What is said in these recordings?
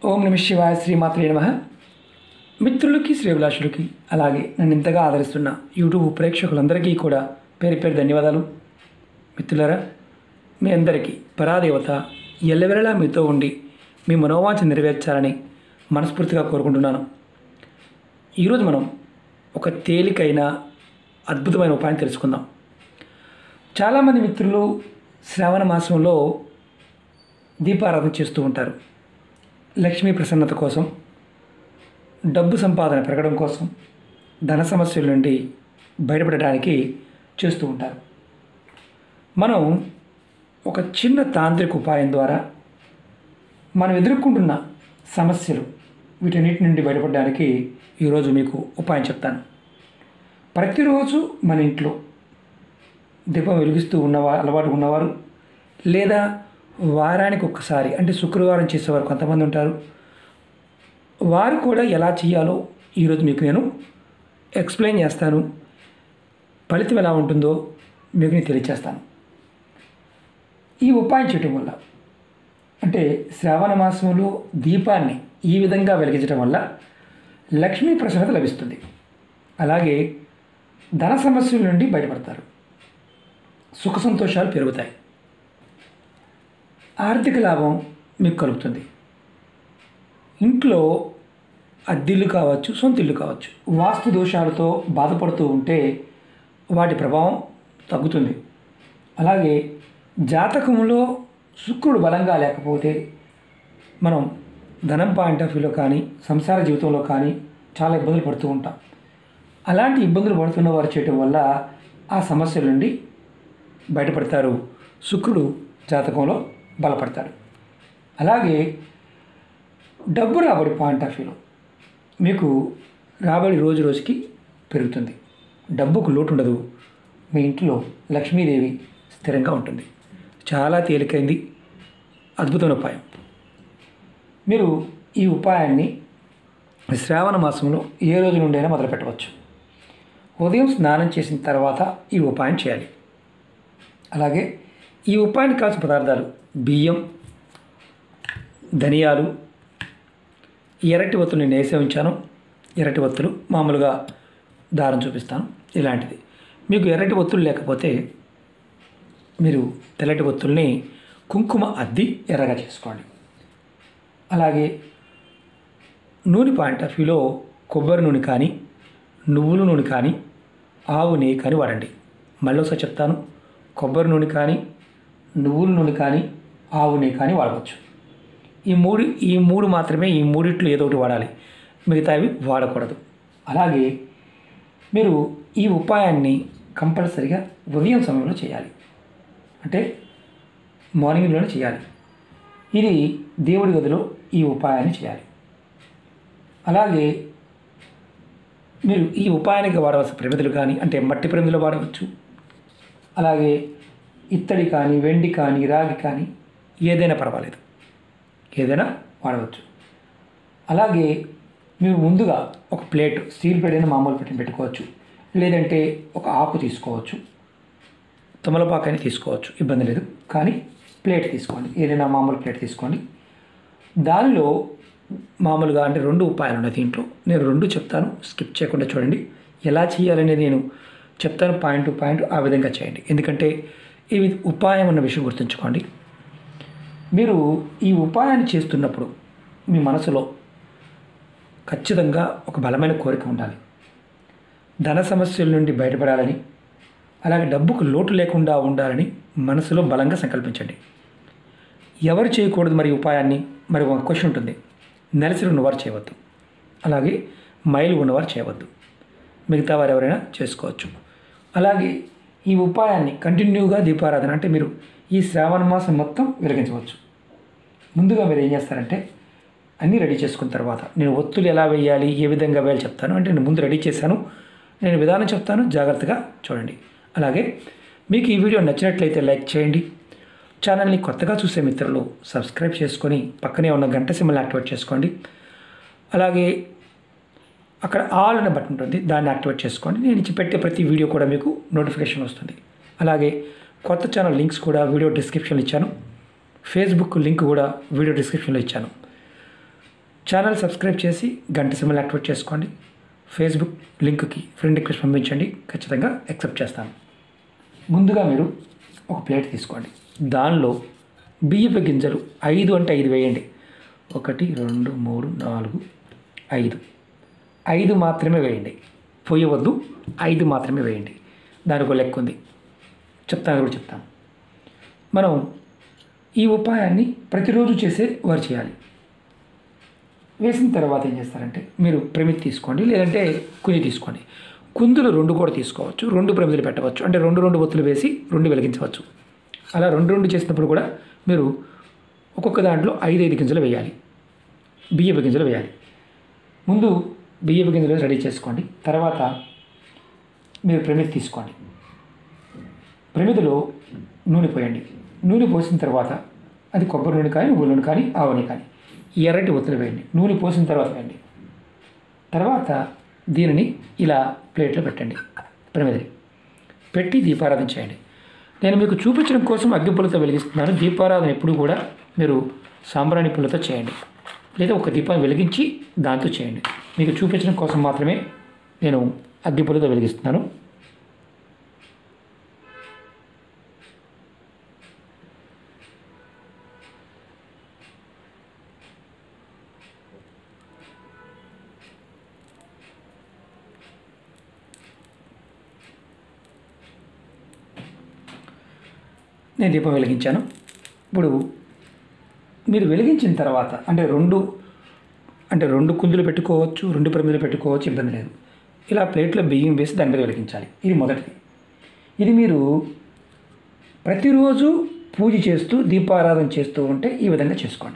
ఓం నమ శివాయ శ్రీమాత్రే నమ మిత్రులకి శ్రేభిలాషులకి అలాగే నన్ను ఇంతగా ఆదరిస్తున్న యూట్యూబ్ ప్రేక్షకులందరికీ కూడా పేరు పేరు ధన్యవాదాలు మిత్రులారా మీ అందరికీ పరాదేవత ఎల్లవెల్లలా మీతో ఉండి మీ మనోవాంఛ నెరవేర్చాలని మనస్ఫూర్తిగా కోరుకుంటున్నాను ఈరోజు మనం ఒక తేలికైన అద్భుతమైన ఉపాయం తెలుసుకుందాం చాలామంది మిత్రులు శ్రావణ మాసంలో దీపారాధన చేస్తూ ఉంటారు లక్ష్మీ ప్రసన్నత కోసం డబ్బు సంపాదన పెరగడం కోసం ధన సమస్యల నుండి బయటపడడానికి చేస్తూ ఉంటారు మనం ఒక చిన్న తాంత్రిక ఉపాయం ద్వారా మనం ఎదుర్కొంటున్న సమస్యలు వీటన్నిటి నుండి బయటపడడానికి ఈరోజు మీకు ఉపాయం చెప్తాను ప్రతిరోజు మన ఇంట్లో దీపం వెలిగిస్తూ ఉన్నవా అలవాటు ఉన్నవారు లేదా వారానికి ఒక్కసారి అంటే శుక్రవారం చేసేవారు కొంతమంది ఉంటారు వారు కూడా ఎలా చేయాలో ఈరోజు మీకు నేను ఎక్స్ప్లెయిన్ చేస్తాను ఫలితం ఎలా ఉంటుందో మీకు నేను తెలియచేస్తాను ఈ ఉపాయం చేయటం వల్ల అంటే శ్రావణ మాసంలో దీపాన్ని ఈ విధంగా వెలిగించడం వల్ల లక్ష్మీ ప్రసన్నత లభిస్తుంది అలాగే ధన సమస్యల నుండి బయటపడతారు సుఖ సంతోషాలు పెరుగుతాయి ఆర్థిక లాభం మీకు కలుగుతుంది ఇంట్లో అద్దిల్లు కావచ్చు సొంత ఇల్లు కావచ్చు వాస్తు దోషాలతో బాధపడుతూ ఉంటే వాటి ప్రభావం తగ్గుతుంది అలాగే జాతకంలో శుక్రుడు బలంగా లేకపోతే మనం ధనం పాయింట్ ఆఫ్ వ్యూలో కానీ సంసార జీవితంలో కానీ చాలా ఇబ్బందులు పడుతూ ఉంటాం అలాంటి ఇబ్బందులు పడుతున్న వారు చేయటం వల్ల ఆ సమస్యల నుండి బయటపడతారు శుక్రుడు జాతకంలో బలపడతాడు అలాగే డబ్బు రాబడి పాయింట్ ఆఫ్ వ్యూలో మీకు రాబడి రోజు రోజుకి పెరుగుతుంది డబ్బుకు లోటు ఉండదు మీ ఇంట్లో లక్ష్మీదేవి స్థిరంగా ఉంటుంది చాలా తేలికైంది అద్భుతమైన ఉపాయం మీరు ఈ ఉపాయాన్ని శ్రావణ మాసంలో ఏ రోజు నుండైనా మొదలు పెట్టవచ్చు ఉదయం స్నానం చేసిన తర్వాత ఈ ఉపాయం చేయాలి అలాగే ఈ ఉపాయానికి కావాల్సిన పదార్థాలు బియ్యం ధనియాలు ఎర్రటి ఒత్తులు నేను వేసే ఉంచాను ఎర్రటి ఒత్తులు మామూలుగా దారం చూపిస్తాను ఇలాంటిది మీకు ఎర్రటి ఒత్తులు లేకపోతే మీరు తెల్లటి ఒత్తుల్ని కుంకుమ అద్ది ఎర్రగా చేసుకోండి అలాగే నూనె పాయింట్ ఆఫ్ వ్యూలో కొబ్బరి నూనె కానీ నువ్వుల నూనె కానీ ఆవు నెయ్యి కానీ వాడండి మళ్ళీ ఒకసారి చెప్తాను కొబ్బరి నూనె కానీ నువ్వుల నూనె కానీ ఆవు నెయ్యి కానీ వాడవచ్చు ఈ మూడు ఈ మూడు మాత్రమే ఈ మూడిట్లో ఏదో ఒకటి వాడాలి మిగతావి వాడకూడదు అలాగే మీరు ఈ ఉపాయాన్ని కంపల్సరిగా ఉదయం సమయంలో చేయాలి అంటే మార్నింగ్లోనే చేయాలి ఇది దేవుడి గదిలో ఈ ఉపాయాన్ని చేయాలి అలాగే మీరు ఈ ఉపాయానికి వాడవలసిన ప్రమిదలు కానీ అంటే మట్టి ప్రమిదలు వాడవచ్చు అలాగే ఇత్తడి కానీ వెండి కానీ రాగి కానీ ఏదైనా పర్వాలేదు ఏదైనా వాడవచ్చు అలాగే మీరు ముందుగా ఒక ప్లేట్ స్టీల్ ప్లేట్ అయినా మామూలు ప్లేట్ పెట్టుకోవచ్చు లేదంటే ఒక ఆకు తీసుకోవచ్చు తమలపాకని తీసుకోవచ్చు ఇబ్బంది లేదు కానీ ప్లేట్ తీసుకోండి ఏదైనా మామూలు ప్లేట్ తీసుకోండి దానిలో మామూలుగా అంటే రెండు ఉపాయాలు ఉన్నాయి దీంట్లో నేను రెండు చెప్తాను స్కిప్ చేయకుండా చూడండి ఎలా చేయాలనేది నేను చెప్తాను పాయింట్ టు పాయింట్ ఆ విధంగా చేయండి ఎందుకంటే ఇవి ఉపాయం అన్న విషయం గుర్తుంచుకోండి మీరు ఈ ఉపాయాన్ని చేస్తున్నప్పుడు మీ మనసులో ఖచ్చితంగా ఒక బలమైన కోరిక ఉండాలి ధన సమస్యల నుండి బయటపడాలని అలాగే డబ్బుకు లోటు లేకుండా ఉండాలని మనసులో బలంగా సంకల్పించండి ఎవరు చేయకూడదు మరి ఈ ఉపాయాన్ని మరి ఒక క్వశ్చన్ ఉంటుంది నెలసరి ఉన్నవారు చేయవద్దు అలాగే మైలు ఉన్నవారు చేయవద్దు మిగతా వారు ఎవరైనా చేసుకోవచ్చు అలాగే ఈ ఉపాయాన్ని కంటిన్యూగా దీపారాధన అంటే మీరు ఈ శ్రావణ మాసం మొత్తం వెలిగించవచ్చు ముందుగా మీరు ఏం చేస్తారంటే అన్నీ రెడీ చేసుకున్న తర్వాత నేను ఒత్తులు ఎలా వేయాలి ఏ విధంగా వేయాలి చెప్తాను అంటే నేను ముందు రెడీ చేశాను నేను విధానం చెప్తాను జాగ్రత్తగా చూడండి అలాగే మీకు ఈ వీడియో నచ్చినట్లయితే లైక్ చేయండి ఛానల్ని కొత్తగా చూసే మిత్రులు సబ్స్క్రైబ్ చేసుకొని పక్కనే ఉన్న గంట సింబల్ యాక్టివేట్ చేసుకోండి అలాగే అక్కడ ఆల్ అనే బటన్ ఉంటుంది దాన్ని యాక్టివేట్ చేసుకోండి నేను ఇచ్చి పెట్టే ప్రతి వీడియో కూడా మీకు నోటిఫికేషన్ వస్తుంది అలాగే కొత్త ఛానల్ లింక్స్ కూడా వీడియో డిస్క్రిప్షన్లో ఇచ్చాను ఫేస్బుక్ లింక్ కూడా వీడియో డిస్క్రిప్షన్లో ఇచ్చాను ఛానల్ సబ్స్క్రైబ్ చేసి గంట సిమ్మల్ యాక్టివేట్ చేసుకోండి ఫేస్బుక్ లింక్కి ఫ్రెండ్ రిక్వెస్ట్ పంపించండి ఖచ్చితంగా యాక్సెప్ట్ చేస్తాను ముందుగా మీరు ఒక ప్లేట్ తీసుకోండి దానిలో బియ్యపు గింజలు ఐదు అంటే ఐదు వేయండి ఒకటి రెండు మూడు నాలుగు ఐదు ఐదు మాత్రమే వేయండి పోయవద్దు ఐదు మాత్రమే వేయండి దానికి ఒక లెక్క ఉంది చెప్తాను కూడా చెప్తాను మనం ఈ ఉపాయాన్ని ప్రతిరోజు చేసే వారు చేయాలి వేసిన తర్వాత ఏం చేస్తారంటే మీరు ప్రమిది తీసుకోండి లేదంటే కుంది తీసుకోండి కుందులు రెండు కూడా తీసుకోవచ్చు రెండు ప్రమిదలు పెట్టవచ్చు అంటే రెండు రెండు ఒత్తులు వేసి రెండు వెలిగించవచ్చు అలా రెండు రెండు చేసినప్పుడు కూడా మీరు ఒక్కొక్క దాంట్లో ఐదు ఐదు గింజలు వేయాలి బియ్యపు గింజలు వేయాలి ముందు బియ్యపు గింజలు రెడీ చేసుకోండి తర్వాత మీరు ప్రమిది తీసుకోండి ప్రమిదిలో నూనె పోయండి నూనె పోసిన తర్వాత అది కొబ్బరి నూనె కానీ నువ్వుల నూనె కానీ ఆవు నూనె కానీ ఎర్రటి ఒత్తులు వేయండి నూనె పోసిన తర్వాత వేయండి తర్వాత దీనిని ఇలా ప్లేట్లో పెట్టండి ప్రమిదిని పెట్టి దీపారాధన చేయండి నేను మీకు చూపించడం కోసం అగ్గిపుల్లతో వెలిగిస్తున్నాను దీపారాధన ఎప్పుడు కూడా మీరు సాంబ్రాణి పుల్లతో చేయండి లేదా ఒక దీపాన్ని వెలిగించి దాంతో చేయండి మీకు చూపించడం కోసం మాత్రమే నేను అగ్గిపుల్లతో వెలిగిస్తున్నాను నేను దీపం వెలిగించాను ఇప్పుడు మీరు వెలిగించిన తర్వాత అంటే రెండు అంటే రెండు కుందులు పెట్టుకోవచ్చు రెండు ప్రమిదలు పెట్టుకోవచ్చు ఇబ్బంది లేదు ఇలా ప్లేట్లో బియ్యం వేసి దాని మీద వెలిగించాలి ఇది మొదటిది ఇది మీరు ప్రతిరోజు పూజ చేస్తూ దీపారాధన చేస్తూ ఉంటే ఈ విధంగా చేసుకోండి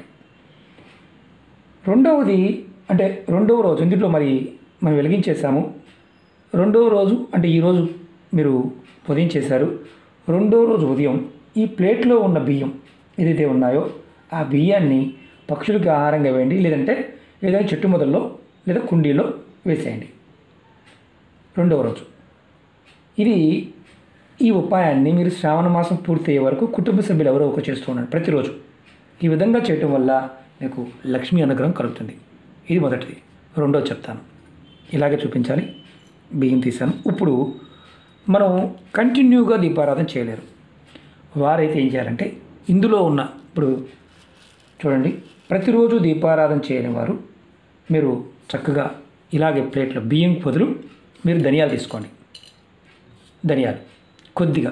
రెండవది అంటే రెండవ రోజు ఇందులో మరి మనం వెలిగించేసాము రెండవ రోజు అంటే ఈరోజు మీరు ఉదయం చేశారు రెండవ రోజు ఉదయం ఈ ప్లేట్లో ఉన్న బియ్యం ఏదైతే ఉన్నాయో ఆ బియ్యాన్ని పక్షులకు ఆహారంగా వేయండి లేదంటే ఏదైనా చెట్టు మొదల్లో లేదా కుండీలో వేసేయండి రెండవ రోజు ఇది ఈ ఉపాయాన్ని మీరు శ్రావణ మాసం పూర్తయ్యే వరకు కుటుంబ సభ్యులు ఎవరో ఒక చేస్తూ ఉన్నారు ప్రతిరోజు ఈ విధంగా చేయటం వల్ల మీకు లక్ష్మీ అనుగ్రహం కలుగుతుంది ఇది మొదటిది రెండోది చెప్తాను ఇలాగే చూపించాలి బియ్యం తీశాను ఇప్పుడు మనం కంటిన్యూగా దీపారాధన చేయలేరు వారైతే ఏం చేయాలంటే ఇందులో ఉన్న ఇప్పుడు చూడండి ప్రతిరోజు దీపారాధన చేయని వారు మీరు చక్కగా ఇలాగే ప్లేట్లో బియ్యం బదులు మీరు ధనియాలు తీసుకోండి ధనియాలు కొద్దిగా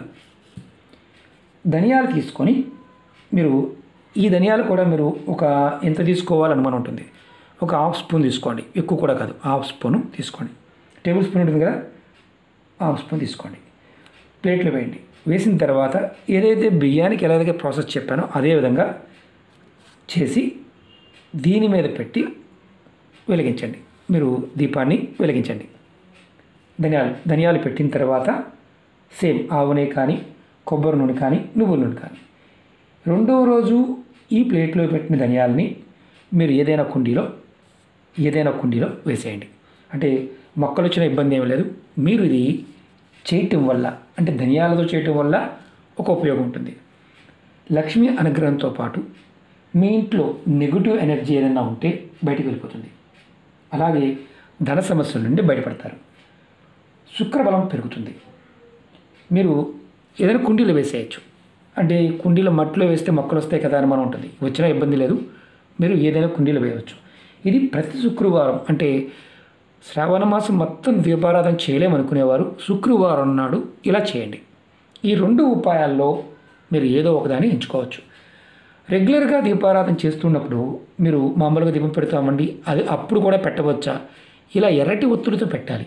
ధనియాలు తీసుకొని మీరు ఈ ధనియాలు కూడా మీరు ఒక ఎంత తీసుకోవాలని అనుమానం ఉంటుంది ఒక హాఫ్ స్పూన్ తీసుకోండి ఎక్కువ కూడా కాదు హాఫ్ స్పూన్ తీసుకోండి టేబుల్ స్పూన్ ఉంటుంది కదా హాఫ్ స్పూన్ తీసుకోండి ప్లేట్లో వేయండి వేసిన తర్వాత ఏదైతే బియ్యానికి ఎలాగైతే ప్రాసెస్ చెప్పానో అదే విధంగా చేసి దీని మీద పెట్టి వెలిగించండి మీరు దీపాన్ని వెలిగించండి ధనియాలు ధనియాలు పెట్టిన తర్వాత సేమ్ ఆవు నెయ్యి కానీ కొబ్బరి నూనె కానీ నువ్వుల నూనె కానీ రెండవ రోజు ఈ ప్లేట్లో పెట్టిన ధనియాలని మీరు ఏదైనా కుండీలో ఏదైనా కుండీలో వేసేయండి అంటే మొక్కలు వచ్చిన ఇబ్బంది ఏమీ లేదు మీరు ఇది చేయటం వల్ల అంటే ధనియాలతో చేయటం వల్ల ఒక ఉపయోగం ఉంటుంది లక్ష్మీ అనుగ్రహంతో పాటు మీ ఇంట్లో నెగిటివ్ ఎనర్జీ ఏదైనా ఉంటే బయటికి వెళ్ళిపోతుంది అలాగే ధన సమస్యల నుండి బయటపడతారు శుక్రబలం పెరుగుతుంది మీరు ఏదైనా కుండీలో వేసేయచ్చు అంటే కుండీలో మట్టిలో వేస్తే మొక్కలు వస్తాయి కదా అని మనం ఉంటుంది వచ్చినా ఇబ్బంది లేదు మీరు ఏదైనా కుండీలో వేయవచ్చు ఇది ప్రతి శుక్రవారం అంటే శ్రావణ మాసం మొత్తం దీపారాధన చేయలేమనుకునేవారు శుక్రవారం నాడు ఇలా చేయండి ఈ రెండు ఉపాయాల్లో మీరు ఏదో ఒకదాన్ని ఎంచుకోవచ్చు రెగ్యులర్గా దీపారాధన చేస్తున్నప్పుడు మీరు మామూలుగా దీపం పెడతామండి అది అప్పుడు కూడా పెట్టవచ్చా ఇలా ఎర్రటి ఒత్తులతో పెట్టాలి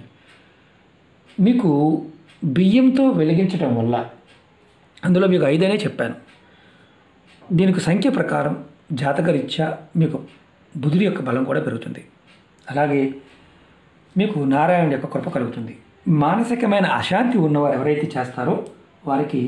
మీకు బియ్యంతో వెలిగించడం వల్ల అందులో మీకు ఐదనే చెప్పాను దీనికి సంఖ్య ప్రకారం జాతకరీత్యా మీకు బుధుడి యొక్క బలం కూడా పెరుగుతుంది అలాగే మీకు నారాయణ యొక్క కృప కలుగుతుంది మానసికమైన అశాంతి ఉన్నవారు ఎవరైతే చేస్తారో వారికి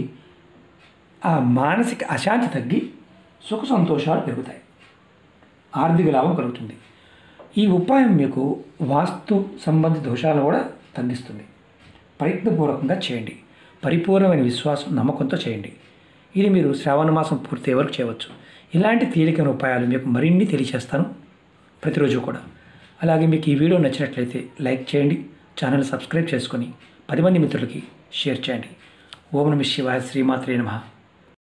ఆ మానసిక అశాంతి తగ్గి సుఖ సంతోషాలు పెరుగుతాయి ఆర్థిక లాభం కలుగుతుంది ఈ ఉపాయం మీకు వాస్తు సంబంధిత దోషాలను కూడా తగ్గిస్తుంది ప్రయత్నపూర్వకంగా చేయండి పరిపూర్ణమైన విశ్వాసం నమ్మకంతో చేయండి ఇది మీరు శ్రావణ మాసం పూర్తయ్యే వరకు చేయవచ్చు ఇలాంటి తేలికైన ఉపాయాలు మీకు మరిన్ని తెలియచేస్తాను ప్రతిరోజు కూడా అలాగే మీకు ఈ వీడియో నచ్చినట్లయితే లైక్ చేయండి ఛానల్ సబ్స్క్రైబ్ చేసుకొని పది మంది మిత్రులకి షేర్ చేయండి ఓం నమ శివాయ శ్రీమాత్రే నమః